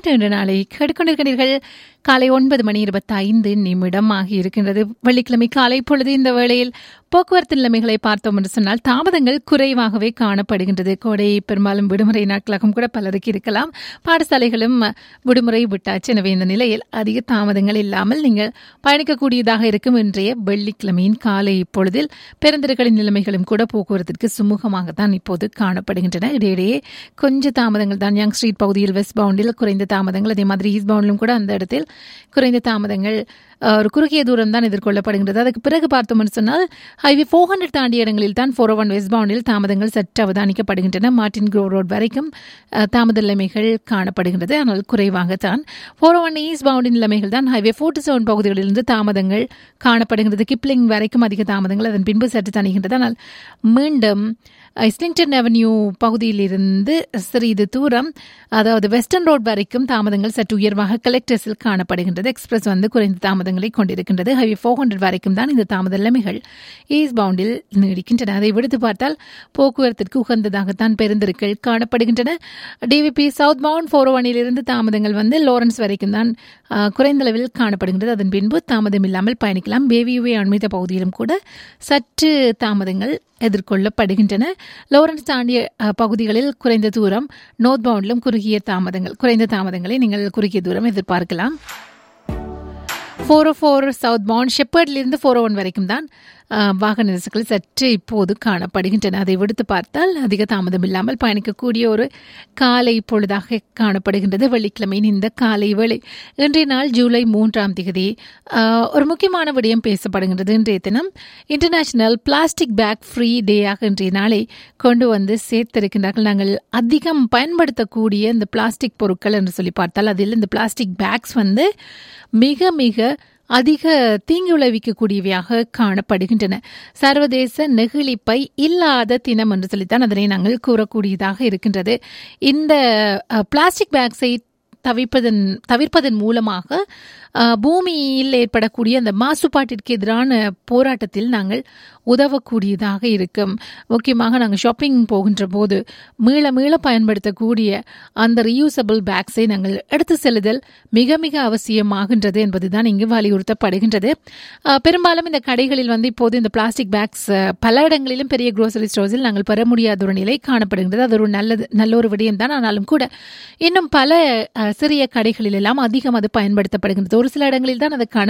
பாட்டு என்ற நாளை கேட்டுக்கொண்டிருக்கிறீர்கள் காலை ஒன்பது மணி இருபத்தி ஐந்து நிமிடம் ஆகி இருக்கின்றது வெள்ளிக்கிழமை காலை பொழுது இந்த வேளையில் போக்குவரத்து நிலைமைகளை பார்த்தோம் என்று சொன்னால் தாமதங்கள் குறைவாகவே காணப்படுகின்றது கோடை பெரும்பாலும் விடுமுறை நாட்களாகவும் கூட பலருக்கு இருக்கலாம் பாடசாலைகளும் விடுமுறை விட்டாச்சு எனவே இந்த நிலையில் அதிக தாமதங்கள் இல்லாமல் நீங்கள் பயணிக்கக்கூடியதாக இருக்கும் இன்றைய வெள்ளிக்கிழமையின் காலை இப்பொழுதில் பெருந்திரகளின் நிலைமைகளும் கூட போக்குவரத்திற்கு சுமூகமாகத்தான் இப்போது காணப்படுகின்றன இடையிடையே கொஞ்சம் தாமதங்கள் தான் யங் ஸ்ட்ரீட் பகுதியில் வெஸ்ட் பவுண்டில் குறைந்த தாமதங்கள் அதே மாதிரி ஈஸ்ட் பவுண்டிலும் கூட அந்த இடத்தில் குறைந்த தாமதங்கள் ஒரு குறுகிய தூரம் தான் எதிர்கொள்ளப்படுகின்றது அதுக்கு பிறகு பார்த்தோம்னு சொன்னால் ஹைவே ஃபோர் ஹண்ட்ரட் தாண்டிய இடங்களில் தான் ஃபோர் ஒன் வெஸ்ட் பவுண்டில் தாமதங்கள் சற்று அவதானிக்கப்படுகின்றன மார்டின் க்ரோ ரோட் வரைக்கும் தாமத நிலைமைகள் காணப்படுகின்றது ஆனால் குறைவாகத்தான் ஃபோர் ஒன் ஈஸ்ட் பவுண்டின் நிலைமைகள் தான் ஹைவே ஃபோர்ட்டி செவன் பகுதிகளிலிருந்து தாமதங்கள் காணப்படுகின்றது கிப்ளிங் வரைக்கும் அதிக தாமதங்கள் அதன் பின்பு சற்று தணிகின்றது ஆனால் மீண்டும் இஸ்லிங்டன் அவென்யூ பகுதியிலிருந்து சிறிது தூரம் அதாவது வெஸ்டர்ன் ரோட் வரைக்கும் தாமதங்கள் சற்று உயர்வாக கலெக்டர்ஸில் காணப்படுகின்றது எக்ஸ்பிரஸ் வந்து குறைந்த தாமதங்களை கொண்டிருக்கின்றது ஹைவே ஃபோர் ஹண்ட்ரட் வரைக்கும் தான் இந்த தாமத நிலைமைகள் ஈஸ்ட் பவுண்டில் நீடிக்கின்றன அதை விடுத்து பார்த்தால் போக்குவரத்திற்கு உகந்ததாகத்தான் பெருந்திருக்கள் காணப்படுகின்றன டிவிபி சவுத் பவுண்ட் ஃபோர் ஒனிலிருந்து தாமதங்கள் வந்து லோரன்ஸ் வரைக்கும் தான் குறைந்த அளவில் காணப்படுகின்றது அதன் பின்பு தாமதம் இல்லாமல் பயணிக்கலாம் பேவியூவே அண்மித்த பகுதியிலும் கூட சற்று தாமதங்கள் எதிர்கொள்ளப்படுகின்றன லோரன்ஸ் தாண்டிய பகுதிகளில் குறைந்த தூரம் நோர்த் பவுண்டிலும் குறுகிய தாமதங்கள் குறைந்த தாமதங்களை நீங்கள் குறுகிய தூரம் எதிர்பார்க்கலாம் four oh four southbound ஷெப்பர்ட்லிருந்து ஃபோர் ஓ ஒன் வரைக்கும் தான் வாகன நெரிசல்கள் சற்று இப்போது காணப்படுகின்றன அதை விடுத்து பார்த்தால் அதிக தாமதம் இல்லாமல் பயணிக்கக்கூடிய ஒரு காலை பொழுதாக காணப்படுகின்றது வெள்ளிக்கிழமையின் இந்த காலை வேளை இன்றைய நாள் ஜூலை மூன்றாம் தேதி ஒரு முக்கியமான விடயம் பேசப்படுகின்றது இன்றைய தினம் இன்டர்நேஷனல் பிளாஸ்டிக் பேக் ஃப்ரீ டேயாக இன்றைய நாளை கொண்டு வந்து சேர்த்திருக்கின்றார்கள் நாங்கள் அதிகம் பயன்படுத்தக்கூடிய இந்த பிளாஸ்டிக் பொருட்கள் என்று சொல்லி பார்த்தால் அதில் இந்த பிளாஸ்டிக் பேக்ஸ் வந்து மிக மிக அதிக தீங்கு விளைவிக்கக்கூடியவையாக காணப்படுகின்றன சர்வதேச நெகிழிப்பை இல்லாத தினம் என்று சொல்லித்தான் அதனை நாங்கள் கூறக்கூடியதாக இருக்கின்றது இந்த பிளாஸ்டிக் பேக்ஸை தவிர்ப்பதன் தவிர்ப்பதன் மூலமாக பூமியில் ஏற்படக்கூடிய அந்த மாசுபாட்டிற்கு எதிரான போராட்டத்தில் நாங்கள் உதவக்கூடியதாக இருக்கும் முக்கியமாக நாங்கள் ஷாப்பிங் போகின்ற போது மீள மீள பயன்படுத்தக்கூடிய அந்த ரீயூசபிள் பேக்ஸை நாங்கள் எடுத்து செல்லுதல் மிக மிக அவசியமாகின்றது என்பதுதான் இங்கு வலியுறுத்தப்படுகின்றது பெரும்பாலும் இந்த கடைகளில் வந்து இப்போது இந்த பிளாஸ்டிக் பேக்ஸ் பல இடங்களிலும் பெரிய குரோசரி ஸ்டோர்ஸில் நாங்கள் பெற முடியாத ஒரு நிலை காணப்படுகின்றது அது ஒரு நல்லது நல்ல ஒரு விடயம் தான் ஆனாலும் கூட இன்னும் பல சிறிய கடைகளில் எல்லாம் அதிகம் அது பயன்படுத்தப்படுகின்றது ஒரு சில இடங்களில் தான் அதுக்கான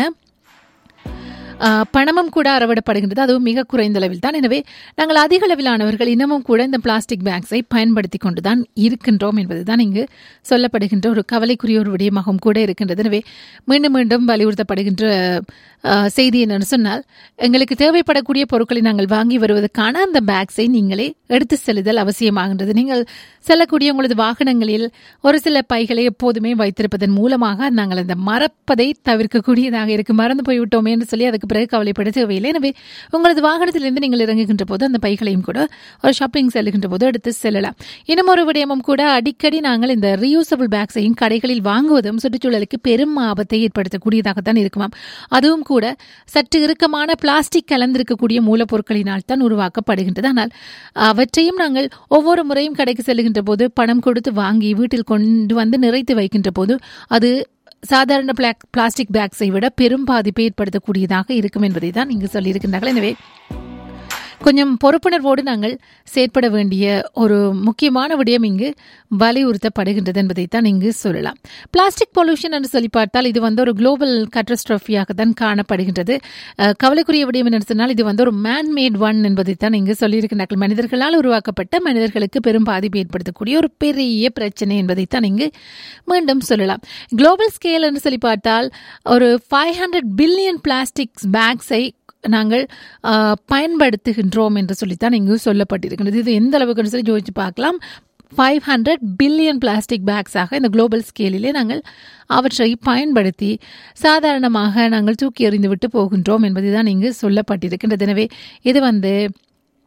பணமும் கூட அறவிடப்படுகின்றது அதுவும் மிக குறைந்த அளவில் தான் எனவே நாங்கள் அதிக அளவிலானவர்கள் இன்னமும் கூட இந்த பிளாஸ்டிக் பேக்ஸை பயன்படுத்தி கொண்டுதான் இருக்கின்றோம் என்பதுதான் இங்கு சொல்லப்படுகின்ற ஒரு கவலைக்குரிய ஒரு விடயமாகவும் கூட இருக்கின்றது எனவே மீண்டும் மீண்டும் வலியுறுத்தப்படுகின்ற செய்தி என்னன்னு சொன்னால் எங்களுக்கு தேவைப்படக்கூடிய பொருட்களை நாங்கள் வாங்கி வருவதற்கான அந்த பேக்ஸை நீங்களே எடுத்து செல்லுதல் அவசியமாகின்றது நீங்கள் செல்லக்கூடிய உங்களது வாகனங்களில் ஒரு சில பைகளை எப்போதுமே வைத்திருப்பதன் மூலமாக நாங்கள் அந்த மறப்பதை தவிர்க்கக்கூடியதாக இருக்கு மறந்து போய்விட்டோமே என்று சொல்லி அதுக்கு பிறகு கவலைப்பட தேவையில்லை எனவே உங்களது வாகனத்திலிருந்து நீங்கள் இறங்குகின்ற போது அந்த பைகளையும் கூட ஒரு ஷாப்பிங் செல்லுகின்ற போது எடுத்து செல்லலாம் இன்னும் ஒரு விடயமும் கூட அடிக்கடி நாங்கள் இந்த ரீயூசபிள் பேக்ஸையும் கடைகளில் வாங்குவதும் சுற்றுச்சூழலுக்கு பெரும் ஆபத்தை ஏற்படுத்தக்கூடியதாகத்தான் இருக்குமாம் அதுவும் கூட சற்று இறுக்கமான பிளாஸ்டிக் கலந்திருக்கக்கூடிய மூலப்பொருட்களினால் தான் உருவாக்கப்படுகின்றது ஆனால் அவற்றையும் நாங்கள் ஒவ்வொரு முறையும் கடைக்கு செல்லுகின்ற போது பணம் கொடுத்து வாங்கி வீட்டில் கொண்டு வந்து நிறைத்து வைக்கின்ற போது அது சாதாரண பிளாக் பிளாஸ்டிக் பேக்ஸை விட பெரும் பாதிப்பை ஏற்படுத்தக்கூடியதாக இருக்கும் என்பதை தான் இங்கு சொல்லியிருக்கின்றார்கள் எனவே கொஞ்சம் பொறுப்புணர்வோடு நாங்கள் செயற்பட வேண்டிய ஒரு முக்கியமான விடயம் இங்கு வலியுறுத்தப்படுகின்றது என்பதைத்தான் இங்கு சொல்லலாம் பிளாஸ்டிக் பொல்யூஷன் என்று சொல்லி பார்த்தால் இது வந்து ஒரு குளோபல் கட்டஸ்ட்ரோஃபியாக தான் காணப்படுகின்றது கவலைக்குரிய விடயம் என்று சொன்னால் இது வந்து ஒரு மேன்மேட் ஒன் என்பதைத்தான் இங்கு சொல்லியிருக்கிறார்கள் மனிதர்களால் உருவாக்கப்பட்ட மனிதர்களுக்கு பெரும் பாதிப்பு ஏற்படுத்தக்கூடிய ஒரு பெரிய பிரச்சனை என்பதைத்தான் இங்கு மீண்டும் சொல்லலாம் குளோபல் ஸ்கேல் என்று சொல்லி பார்த்தால் ஒரு ஃபைவ் ஹண்ட்ரட் பில்லியன் பிளாஸ்டிக்ஸ் பேக்ஸை நாங்கள் பயன்படுத்துகின்றோம் என்று சொல்லித்தான் இங்கு சொல்லப்பட்டிருக்கிறது இது எந்த அளவுக்கு சொல்லி யோசிச்சு பார்க்கலாம் ஃபைவ் ஹண்ட்ரட் பில்லியன் பிளாஸ்டிக் பேக்ஸாக இந்த குளோபல் ஸ்கேலிலே நாங்கள் அவற்றை பயன்படுத்தி சாதாரணமாக நாங்கள் தூக்கி எறிந்து விட்டு போகின்றோம் என்பதுதான் இங்கு சொல்லப்பட்டிருக்கின்றது எனவே இது வந்து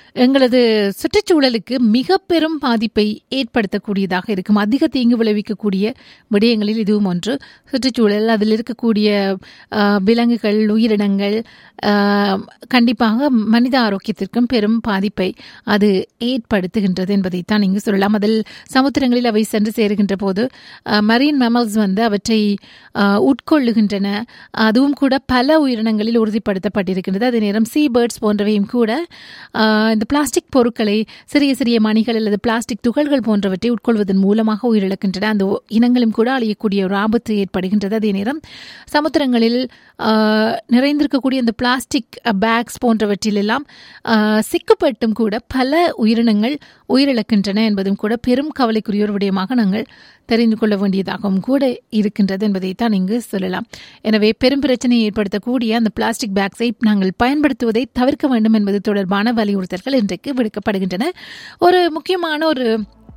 எங்களது சுற்றுச்சூழலுக்கு மிக பெரும் பாதிப்பை ஏற்படுத்தக்கூடியதாக இருக்கும் அதிக தீங்கு விளைவிக்கக்கூடிய விடயங்களில் இதுவும் ஒன்று சுற்றுச்சூழல் அதில் இருக்கக்கூடிய ஆஹ், விலங்குகள் உயிரினங்கள் ஆஹ், கண்டிப்பாக மனித ஆரோக்கியத்திற்கும் பெரும் பாதிப்பை அது ஏற்படுத்துகின்றது என்பதைத்தான் இங்கு சொல்லலாம் அதில் சமுத்திரங்களில் அவை சென்று சேருகின்ற போது மரீன் மெமல்ஸ் வந்து அவற்றை ஆஹ், உட்கொள்ளுகின்றன அதுவும் கூட பல உயிரினங்களில் உறுதிப்படுத்தப்பட்டிருக்கின்றது அதே நேரம் சீ பேர்ட்ஸ் போன்றவையும் கூட ஆஹ், இந்த பிளாஸ்டிக் பொருட்களை சிறிய சிறிய மணிகள் அல்லது பிளாஸ்டிக் துகள்கள் போன்றவற்றை உட்கொள்வதன் மூலமாக உயிரிழக்கின்றன அந்த ஒ- இனங்களும் கூட அழியக்கூடிய ஒரு ஆபத்து ஏற்படுகின்றது அதே நேரம் சமுத்திரங்களில் ஆஹ், நிறைந்திருக்கக்கூடிய இந்த பிளாஸ்டிக் பேக்ஸ் போன்றவற்றிலெல்லாம் ஆஹ், சிக்கப்பட்டும் கூட பல உயிரினங்கள் உயிரிழக்கின்றன என்பதும் கூட பெரும் கவலைக்குரிய ஒரு விடயமாக நாங்கள் தெரிந்து கொள்ள வேண்டியதாகவும் கூட இருக்கின்றது என்பதைத்தான் இங்கு சொல்லலாம் எனவே பெரும் பிரச்சனையை ஏற்படுத்தக்கூடிய அந்த பிளாஸ்டிக் பேக்ஸை நாங்கள் பயன்படுத்துவதை தவிர்க்க வேண்டும் என்பது தொடர்பான வலியுறுத்தல்கள் இன்றைக்கு விடுக்கப்படுகின்றன ஒரு முக்கியமான ஒரு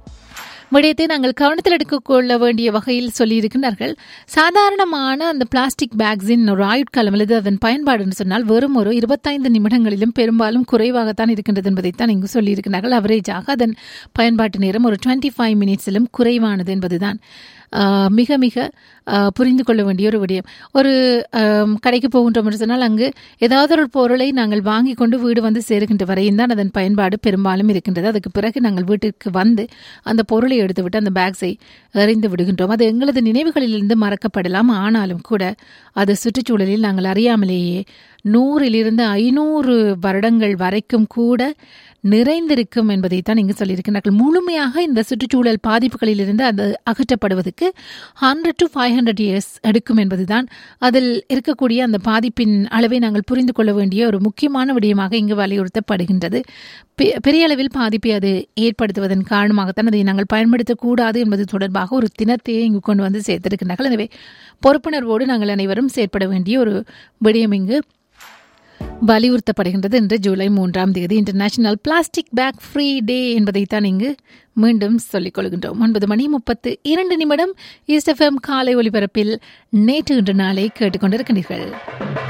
விடயத்தை நாங்கள் கவனத்தில் எடுத்துக்கொள்ள வேண்டிய வகையில் சொல்லியிருக்கிறார்கள் சாதாரணமான அந்த பிளாஸ்டிக் பேக்ஸின் ஒரு ஆயுட்காலம் அல்லது அதன் பயன்பாடு என்று சொன்னால் வெறும் ஒரு இருபத்தைந்து நிமிடங்களிலும் பெரும்பாலும் குறைவாகத்தான் இருக்கின்றது என்பதைத்தான் இங்கு சொல்லியிருக்கிறார்கள் அவரேஜாக அதன் பயன்பாட்டு நேரம் ஒரு டுவெண்ட்டி ஃபைவ் மினிட்ஸிலும் குறைவானது என்பதுதான் ஆஹ், மிக மிக ஆஹ், புரிந்து கொள்ள வேண்டிய ஒரு விடயம் ஒரு ஆம், கடைக்கு போகின்றோம் என்று சொன்னால் அங்கு ஏதாவது ஒரு பொருளை நாங்கள் வாங்கி கொண்டு வீடு வந்து சேருகின்ற வரையும் தான் அதன் பயன்பாடு பெரும்பாலும் இருக்கின்றது அதுக்கு பிறகு நாங்கள் வீட்டிற்கு வந்து அந்த பொருளை எடுத்துவிட்டு அந்த பேக்ஸை எறிந்து விடுகின்றோம் அது எங்களது நினைவுகளிலிருந்து மறக்கப்படலாம் ஆனாலும் கூட அது சுற்றுச்சூழலில் நாங்கள் அறியாமலேயே நூறிலிருந்து ஐநூறு வருடங்கள் வரைக்கும் கூட நிறைந்திருக்கும் என்பதைத்தான் இங்கு சொல்லியிருக்கிறார்கள் முழுமையாக இந்த சுற்றுச்சூழல் பாதிப்புகளிலிருந்து அது அகற்றப்படுவதற்கு hundred to five hundred years எடுக்கும் என்பதுதான் அதில் இருக்கக்கூடிய அந்த பாதிப்பின் அளவை நாங்கள் புரிந்து கொள்ள வேண்டிய ஒரு முக்கியமான விடயமாக இங்கு வலியுறுத்தப்படுகின்றது பெ- பெரிய அளவில் பாதிப்பை அது ஏற்படுத்துவதன் காரணமாகத்தான் அதை நாங்கள் பயன்படுத்தக்கூடாது என்பது தொடர்பாக ஒரு தினத்தையே இங்கு கொண்டு வந்து சேர்த்திருக்கிறார்கள் எனவே பொறுப்புணர்வோடு நாங்கள் அனைவரும் செயற்பட வேண்டிய ஒரு விடயம் இங்கு வலியுறுத்தப்படுகின்றது இன்று ஜூலை மூன்றாம் தேதி international plastic bag free day என்பதைத்தான் இங்கு மீண்டும் சொல்லிக் கொள்கின்றோம் ஒன்பது மணி முப்பத்து இரண்டு நிமிடம் ஈஸ்ட் எஃப்எம் காலை ஒலிபரப்பில் நேற்று இன்று நாளை கேட்டுக்கொண்டிருக்கின்றீர்கள்